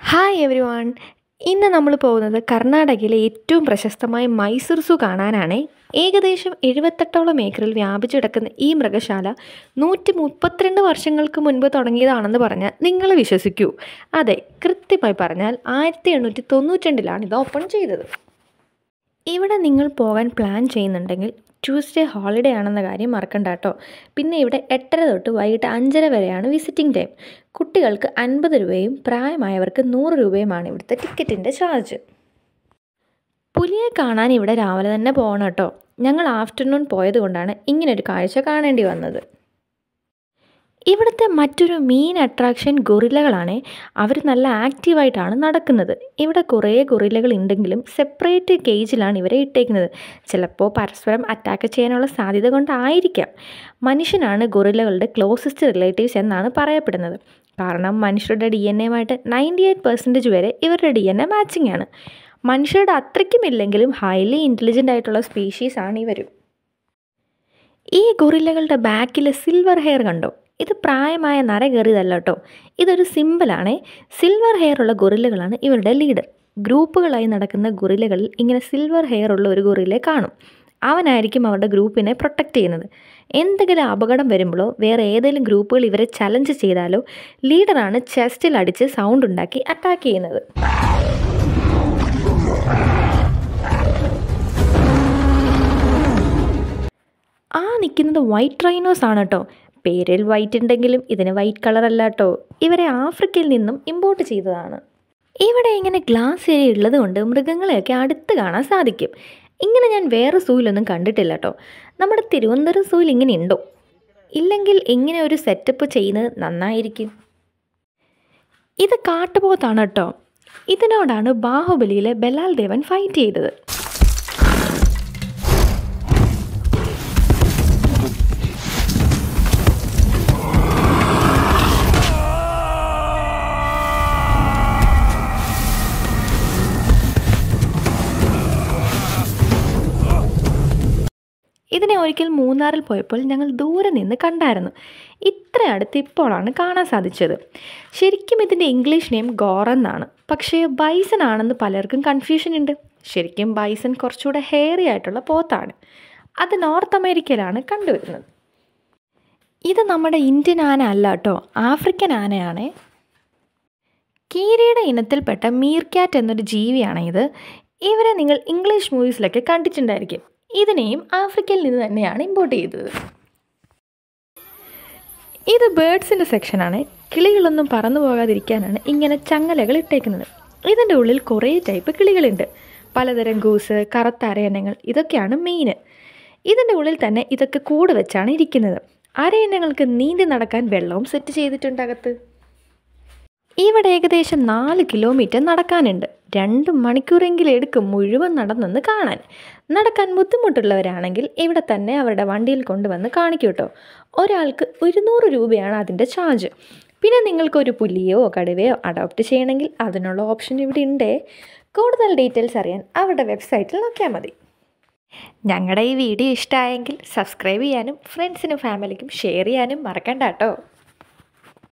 hi every one ഇന്ന് നമ്മൾ പോകുന്നത് കർണാടകയിലെ ഏറ്റവും പ്രശസ്തമായ മൈസൂർ സൂ കാണാനാണ് ഏകദേശം എഴുപത്തെട്ടോളം ഏക്കറിൽ വ്യാപിച്ചു കിടക്കുന്ന ഈ മൃഗശാല നൂറ്റി മുപ്പത്തിരണ്ട് വർഷങ്ങൾക്ക് മുൻപ് തുടങ്ങിയതാണെന്ന് പറഞ്ഞാൽ നിങ്ങൾ വിശ്വസിക്കൂ അതെ കൃത്യമായി പറഞ്ഞാൽ ആയിരത്തി എണ്ണൂറ്റി തൊണ്ണൂറ്റിരണ്ടിലാണ് ഇത് ഓപ്പൺ ചെയ്തത് ഇവിടെ നിങ്ങൾ പോകാൻ പ്ലാൻ ചെയ്യുന്നുണ്ടെങ്കിൽ ട്യൂസ്ഡേ ഹോളിഡേ ആണെന്ന കാര്യം മറക്കണ്ട കേട്ടോ പിന്നെ ഇവിടെ എട്ടര തൊട്ട് വൈകിട്ട് അഞ്ചര വരെയാണ് വിസിറ്റിംഗ് ടൈം കുട്ടികൾക്ക് അൻപത് രൂപയും പ്രായമായവർക്ക് നൂറ് രൂപയുമാണ് ഇവിടുത്തെ ടിക്കറ്റിൻ്റെ ചാർജ് പുലിയെ കാണാൻ ഇവിടെ രാവിലെ തന്നെ പോകണം കേട്ടോ ഞങ്ങൾ ആഫ്റ്റർനൂൺ പോയത് കൊണ്ടാണ് ഇങ്ങനൊരു കാഴ്ച കാണേണ്ടി വന്നത് ഇവിടുത്തെ മറ്റൊരു മെയിൻ അട്രാക്ഷൻ ഗൊറില്ലകളാണ് അവർ നല്ല ആക്റ്റീവായിട്ടാണ് നടക്കുന്നത് ഇവിടെ കുറേ ഗൊറില്ലകൾ ഉണ്ടെങ്കിലും സെപ്പറേറ്റ് കേജിലാണ് ഇവരെ ഇട്ടേക്കുന്നത് ചിലപ്പോൾ പരസ്പരം അറ്റാക്ക് ചെയ്യാനുള്ള സാധ്യത കൊണ്ടായിരിക്കാം മനുഷ്യനാണ് ഗൊറില്ലകളുടെ ക്ലോസസ്റ്റ് റിലേറ്റീവ്സ് എന്നാണ് പറയപ്പെടുന്നത് കാരണം മനുഷ്യരുടെ ഡി എൻ എയുമായിട്ട് നയൻറ്റി എയ്റ്റ് പെർസെൻറ്റേജ് വരെ ഇവരുടെ ഡി എൻ എ മാച്ചിങ് ആണ് മനുഷ്യരുടെ അത്രയ്ക്കും ഇല്ലെങ്കിലും ഹൈലി ഇൻ്റലിജൻ്റ് ആയിട്ടുള്ള സ്പീഷീസ് ആണ് ഇവരും ഈ ഗൊറില്ലകളുടെ ബാക്കിൽ സിൽവർ ഹെയർ കണ്ടോ ഇത് പ്രായമായ നര കയറിയതല്ല കേട്ടോ ഇതൊരു സിമ്പിളാണ് സിൽവർ ഹെയർ ഉള്ള ഗൊറില്ലകളാണ് ഇവരുടെ ലീഡർ ഗ്രൂപ്പുകളായി നടക്കുന്ന ഗൊറില്ലകളിൽ ഇങ്ങനെ സിൽവർ ഹെയർ ഉള്ള ഒരു ഗൊറില്ലയെ കാണും അവനായിരിക്കും അവരുടെ ഗ്രൂപ്പിനെ പ്രൊട്ടക്റ്റ് ചെയ്യുന്നത് എന്തെങ്കിലും അപകടം വരുമ്പോഴോ വേറെ ഏതെങ്കിലും ഗ്രൂപ്പുകൾ ഇവരെ ചലഞ്ച് ചെയ്താലോ ലീഡറാണ് ചെസ്റ്റിൽ അടിച്ച് സൗണ്ട് ഉണ്ടാക്കി അറ്റാക്ക് ചെയ്യുന്നത് ആ നിൽക്കുന്നത് വൈറ്റ് റൈനോസ് ആണ് കേട്ടോ പേരിൽ വൈറ്റ് ഉണ്ടെങ്കിലും ഇതിന് വൈറ്റ് കളർ അല്ല കേട്ടോ ഇവരെ ആഫ്രിക്കയിൽ നിന്നും ഇമ്പോർട്ട് ചെയ്തതാണ് ഇവിടെ ഇങ്ങനെ ഗ്ലാസ് ഏരിയ ഉള്ളത് കൊണ്ട് മൃഗങ്ങളെയൊക്കെ അടുത്ത് കാണാൻ സാധിക്കും ഇങ്ങനെ ഞാൻ വേറെ സൂയിലൊന്നും കണ്ടിട്ടില്ല കേട്ടോ നമ്മുടെ തിരുവനന്തപുരം സൂയിൽ ഇങ്ങനെ ഉണ്ടോ ഇല്ലെങ്കിൽ ഇങ്ങനെ ഒരു സെറ്റപ്പ് ചെയ്യുന്നത് നന്നായിരിക്കും ഇത് കാട്ടുപോത്താണ് കേട്ടോ ഇതിനോടാണ് ബാഹുബലിയിലെ ബലാൽ ദേവൻ ഫൈറ്റ് ചെയ്തത് ഇതിനെ ഒരിക്കൽ മൂന്നാറിൽ പോയപ്പോൾ ഞങ്ങൾ ദൂരെ നിന്ന് കണ്ടായിരുന്നു ഇത്ര അടുത്ത് ഇപ്പോഴാണ് കാണാൻ സാധിച്ചത് ശരിക്കും ഇതിൻ്റെ ഇംഗ്ലീഷ് നെയിം ഗോർ എന്നാണ് പക്ഷേ ബൈസൺ ആണെന്ന് പലർക്കും കൺഫ്യൂഷൻ ഉണ്ട് ശരിക്കും ബൈസൺ കുറച്ചുകൂടെ ഹെയറി ആയിട്ടുള്ള പോത്താണ് അത് നോർത്ത് അമേരിക്കയിലാണ് കണ്ടുവരുന്നത് ഇത് നമ്മുടെ ഇന്ത്യൻ ആന അല്ല കേട്ടോ ആഫ്രിക്കൻ ആനയാണ് കീരിയുടെ ഇനത്തിൽപ്പെട്ട മീർക്യാറ്റ് എന്നൊരു ജീവിയാണ് ഇത് ഇവരെ നിങ്ങൾ ഇംഗ്ലീഷ് മൂവീസിലൊക്കെ കണ്ടിട്ടുണ്ടായിരിക്കും ഇതിനെയും ആഫ്രിക്കയിൽ നിന്ന് തന്നെയാണ് ഇമ്പോർട്ട് ചെയ്തത് ഇത് ബേഡ്സിൻ്റെ സെക്ഷനാണ് കിളികളൊന്നും പറന്നു പോകാതിരിക്കാനാണ് ഇങ്ങനെ ചങ്ങലകൾ ഇട്ടേക്കുന്നത് ഇതിൻ്റെ ഉള്ളിൽ കുറേ ടൈപ്പ് കിളികളുണ്ട് പലതരം ഗൂസ് കറുത്ത അരയന്നങ്ങൾ ഇതൊക്കെയാണ് മെയിൻ ഇതിൻ്റെ ഉള്ളിൽ തന്നെ ഇതൊക്കെ കൂട് വെച്ചാണ് ഇരിക്കുന്നത് അരയന്നങ്ങൾക്ക് നീന്തി നടക്കാൻ വെള്ളവും സെറ്റ് ചെയ്തിട്ടുണ്ട് അകത്ത് ഇവിടെ ഏകദേശം നാല് കിലോമീറ്റർ നടക്കാനുണ്ട് രണ്ട് മണിക്കൂറെങ്കിലും എടുക്കും മുഴുവൻ നടന്നെന്ന് കാണാൻ നടക്കാൻ ബുദ്ധിമുട്ടുള്ളവരാണെങ്കിൽ ഇവിടെ തന്നെ അവരുടെ വണ്ടിയിൽ കൊണ്ടുവന്ന് കാണിക്കും കേട്ടോ ഒരാൾക്ക് ഇരുന്നൂറ് രൂപയാണ് അതിൻ്റെ ചാർജ് പിന്നെ നിങ്ങൾക്കൊരു പുലിയോ കടുവയോ അഡോപ്റ്റ് ചെയ്യണമെങ്കിൽ അതിനുള്ള ഓപ്ഷൻ ഇവിടെ ഉണ്ട് കൂടുതൽ ഡീറ്റെയിൽസ് അറിയാൻ അവരുടെ വെബ്സൈറ്റിൽ നോക്കിയാൽ മതി ഞങ്ങളുടെ ഈ വീഡിയോ ഇഷ്ടമായെങ്കിൽ സബ്സ്ക്രൈബ് ചെയ്യാനും ഫ്രണ്ട്സിനും ഫാമിലിക്കും ഷെയർ ചെയ്യാനും മറക്കണ്ട കേട്ടോ